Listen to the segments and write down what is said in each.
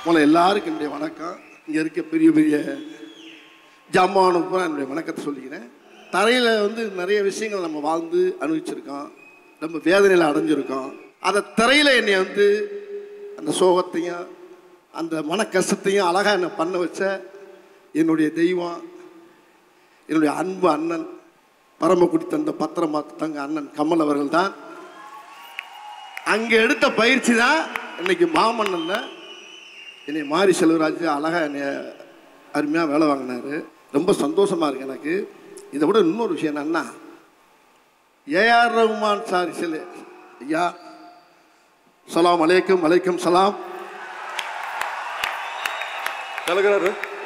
முதல்ல எல்லாருக்கும் என்னுடைய வணக்கம் இங்கே இருக்க பெரிய பெரிய ஜாமானுக்கும் என்னுடைய வணக்கத்தை சொல்லிக்கிறேன் தரையில் வந்து நிறைய விஷயங்கள் நம்ம வாழ்ந்து அனுபவிச்சிருக்கோம் நம்ம வேதனையில் அடைஞ்சிருக்கோம் அதை திரையில் என்னை வந்து அந்த சோகத்தையும் அந்த மன கஷ்டத்தையும் அழகாக என்னை பண்ண வச்ச என்னுடைய தெய்வம் என்னுடைய அன்பு அண்ணன் பரமக்குடி தந்த பத்திரமா தங்க அண்ணன் கமல் அவர்கள் தான் அங்கே எடுத்த பயிற்சி தான் இன்னைக்கு மாமன்னன்ல என்னை மாரி செல்வராஜ் அழகாக என்னை அருமையாக வேலை வாங்கினாரு ரொம்ப சந்தோஷமாக இருக்கு எனக்கு இதை விட இன்னொரு விஷயம் என்னன்னா ஏஆர் ரகுமான் சார் சில ஐயா சலாம் அலைக்கும் அலைக்கும் சலாம் கலக்கிறாரு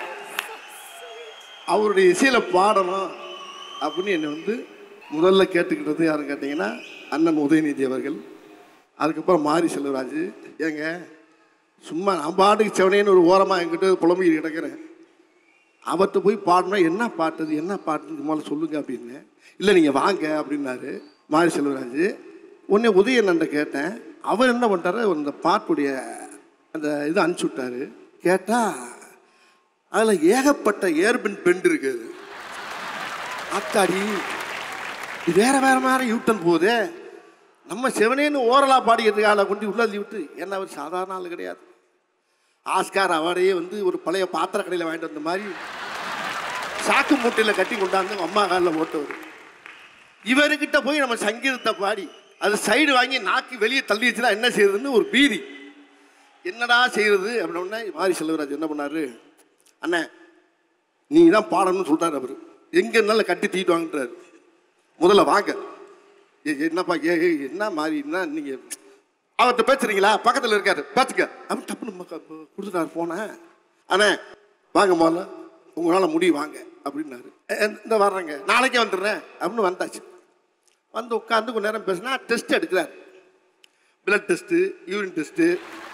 அவருடைய இசையில் பாடணும் அப்படின்னு என்னை வந்து முதல்ல கேட்டுக்கிட்டது யாருன்னு கேட்டிங்கன்னா அண்ணன் உதயநிதி அவர்கள் அதுக்கப்புறம் மாரி செல்வராஜ் ஏங்க சும்மா நான் பாட்டுக்கு செவனேன்னு ஒரு ஓரமாக என்கிட்ட புலம்பிக்கிட்டு கிடக்கிறேன் அவர்கிட்ட போய் பாடினா என்ன பாட்டுது என்ன பாட்டுன்னு முதல்ல சொல்லுங்க அப்படின்னு இல்லை நீங்கள் வாங்க அப்படின்னாரு மாரி செல்வராஜ் உடனே உதயநன்ட்ட கேட்டேன் அவர் என்ன பண்ணிட்டாரு அந்த பாட்டுடைய அந்த இது அனுப்பிச்சி விட்டாரு கேட்டால் அதில் ஏகப்பட்ட ஏர்பின் பெண்ட் இருக்குது அத்தாடி இது வேற வேற மாதிரி யூட்டன் போகுதே நம்ம செவனேன்னு ஓரலா பாடிக்கிறதுக்கு ஆளை கொண்டு உள்ள தள்ளி விட்டு என்ன அவர் சாதாரண ஆள் கிடையாது ஆஸ்கார் அவார்டையே வந்து ஒரு பழைய பாத்திர கடையில் வாங்கிட்டு வந்த மாதிரி சாக்கு மூட்டையில் கட்டி கொண்டாந்து அம்மா காலில் போட்டவர் இவர்கிட்ட போய் நம்ம சங்கீதத்தை பாடி அது சைடு வாங்கி நாக்கு வெளியே தள்ளி வச்சுனா என்ன செய்யறதுன்னு ஒரு பீதி என்னடா செய்யறது அப்படின்னா மாரி செல்வராஜ் என்ன பண்ணாரு அண்ணே நீ தான் பாடணும்னு சொல்றாரு அவர் எங்க இருந்தாலும் கட்டி தீட்டு வாங்கிட்டாரு முதல்ல வாங்க ஏய், என்னப்பா ஏ ஏய், என்ன மாதிரி என்ன நீங்க அவர்கிட்ட பேசுறீங்களா பக்கத்தில் இருக்காரு பேசுங்க அவன் டப்புன்னு மக்க- ப- கொடுத்துட்டாரு போனேன் அண்ணே வாங்க முதல்ல உங்களால் முடியும் வாங்க அப்படின்னாரு "எ, இந்த வர்றேங்க நாளைக்கே வந்துடுறேன் அப்படின்னு வந்தாச்சு வந்து உட்காந்து கொஞ்ச நேரம் பேசினா டெஸ்ட் எடுக்கிறார் பிளட் டெஸ்ட்டு யூரின் டெஸ்ட்டு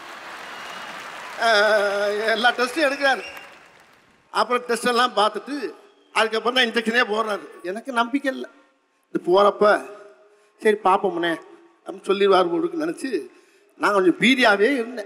எல்லா டெஸ்ட்டும் எடுக்கிறாரு அப்புறம் டெஸ்ட் எல்லாம் பார்த்துட்டு அதுக்கப்புறம் தான் இன்ஜெக்ஷனே போடுறாரு எனக்கு நம்பிக்கை இல்லை இது போகிறப்ப சரி பார்ப்போம்னே அப்படின்னு சொல்லிடுவார் போடுக்கு நினச்சி நான் கொஞ்சம் பீதியாகவே இருந்தேன்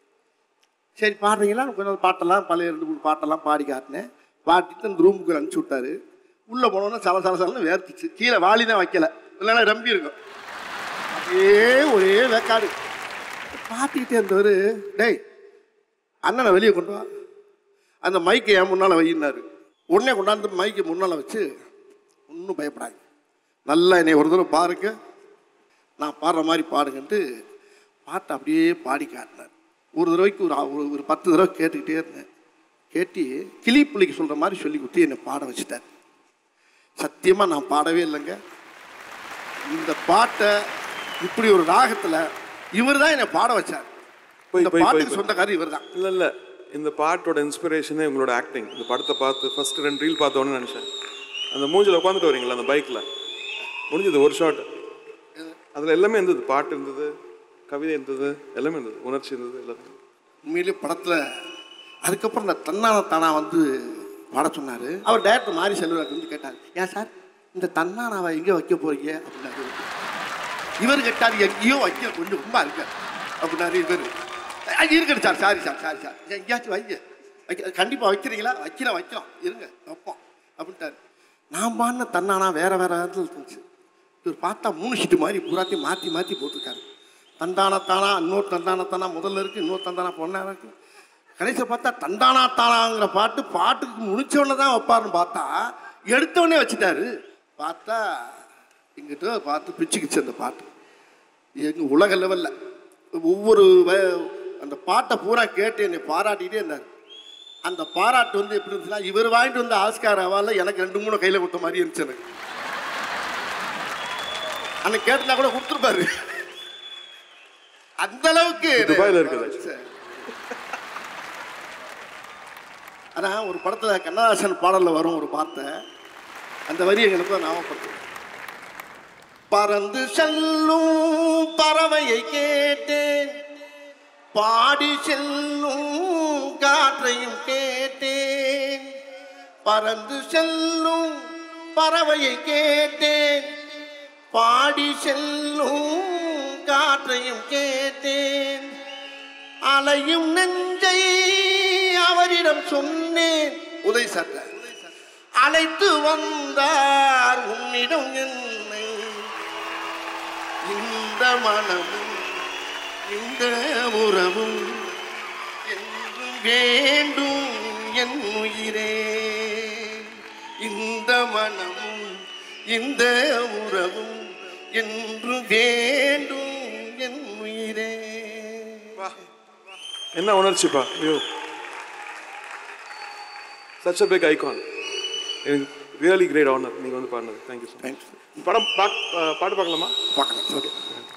சரி பாடுறீங்களா கொஞ்சம் பாட்டெல்லாம் பழைய ரெண்டு மூணு பாட்டெல்லாம் பாடி காட்டினேன் பாடிட்டு அந்த ரூமுக்கு அனுப்பிச்சி விட்டாரு உள்ளே போனோன்னா சல சல சலன்னு வேர்த்துச்சு கீழே வாளி தான் வைக்கல இல்லைன்னா ரம்பி இருக்கும் அப்படியே ஒரே வேக்காடு பார்த்துக்கிட்டே இருந்தவர் டேய் அண்ணனை வெளியே கொண்டு வா அந்த மைக்கை என் முன்னால் வையினாரு உடனே கொண்டாந்து மைக்கை முன்னால் வச்சு ஒன்றும் பயப்படாங்க நல்லா என்னை ஒரு தடவை பாருங்க நான் பாடுற மாதிரி பாடுங்கன்ட்டு பாட்டை அப்படியே பாடி காட்டினார் ஒரு தடவைக்கு ஒரு ஒரு- ஒரு பத்து தடவை கேட்டுக்கிட்டே இருந்தேன் கேட்டு கிளி பிள்ளைக்கு சொல்கிற மாதிரி சொல்லி கொடுத்து என்னை பாட வச்சுட்டார் சத்தியமாக நான் பாடவே இல்லைங்க இந்த பாட்டை இப்படி ஒரு ராகத்தில் இவர் தான் என்னை பாட வச்சார் போய், இந்த போய், போய், பாட்டுக்கு போய். சொந்தக்காரர் இவர் தான் இல்ல இல்ல இந்த பாட்டோட இன்ஸ்பிரேஷனே உங்களோட ஆக்டிங் இந்த படத்தை பார்த்து ஃபர்ஸ்ட் ரெண்டு ரீல் பார்த்தோன்னு நினைச்சேன் அந்த மூஞ்சில உட்காந்துட்டு வரீங்களா அந்த பைக்ல முடிஞ்சது ஒரு ஷாட் அதுல எல்லாமே இருந்தது பாட்டு இருந்தது கவிதை இருந்தது எல்லாமே இருந்தது உணர்ச்சி இருந்தது எல்லாமே இருந்தது. உண்மையிலே படத்தில் அதுக்கப்புறம் இந்த தன்னான தானா வந்து பாட சொன்னார் அவர் டேரக்டர் மாரி செல்வராஜ் வந்து கேட்டார் ஏன் சார் இந்த தன்னானாவை எங்கே வைக்க போறீங்க அப்படின்னாரு இவர் கேட்டார் எங்கேயோ வைக்க கொஞ்சம் ரொம்ப இருக்க அப்படின்னாரு இவர் "அஹ், இருக்கட்டும் sir sorry sir sorry sir எங்கேயாச்சும் வைங்க வைக்க கண்டிப்பாக வைக்கிறீங்களா வைக்கிறோம் வைக்கிறோம் இருங்க வைப்போம் அப்படின்ட்டாரு நான் பாடின தன்னானா வேற வேற இடத்துல இருந்துச்சு இவர் பார்த்தா மூணு ஷீட்டு மாதிரி பூராத்தையும் மாற்றி மாற்றி போட்டிருக்காரு தந்தானா தானா இன்னொரு தந்தானா தானா முதல்ல இருக்கு இன்னொரு தந்தானா பொண்ணா இருக்கு கடைசியில் பார்த்தா தந்தானா தானாங்கிற பாட்டு பாட்டுக்கு முடிச்சவொடனே தான் வைப்பாருன்னு பார்த்தா எடுத்தவொடனே வச்சுட்டாரு பார்த்தா இங்கிட்ட பார்த்து பிச்சுக்கிச்சு அந்த பாட்டு எங்க உலக லெவலில் ஒவ்வொரு வ- அந்த பாட்டை பூரா கேட்டு என்னை பாராட்டிகிட்டே இருந்தார் அந்த பாராட்டு வந்து எப்படி இருந்துச்சுன்னா இவர் வாங்கிட்டு வந்த ஆஸ்கார் அவால எனக்கு ரெண்டு மூணு கையில் கொடுத்த மாதிரி இருந்துச்சு எனக்கு அன்னைக்கு கேட்டுனா கூட கொடுத்துருப்பாரு அந்த அளவுக்கு துபாயில இருக்குது. ஆனா ஒரு படத்துல கண்ணதாசன் பாடல்ல வரும் ஒரு வார்த்தை அந்த வரி எங்களுக்கு ஞாபகப்படுத்தும் பறந்து செல்லும் பறவையை கேட்டேன் பாடி செல்லும் காற்றையும் கேட்டேன் பறந்து செல்லும் பறவையை கேட்டேன் பாடி செல்லும் காற்றையும் கேட்டேன் அலையும் நெஞ்சை அவரிடம் சொன்னேன் உதய் சட்ட அழைத்து வந்தார் உன்னிடம் என்னை இந்த மனமும் இந்த உறவும் என்றும் வேண்டும் என் உயிரே இந்த மனமும் இந்த உறவும் என்று வேண்டும் என் உயிரே என்ன உணர்ச்சிப்பா ஐயோ சச் அ பிக் ஐகான் எனக்கு ரியலி கிரேட் ஆனர் நீங்கள் வந்து பாடினது தேங்க்யூ ஸோ தேங்க்ஸ் படம் பாக் பாட்டு பார்க்கலாமா பார்க்கலாம் ஓகே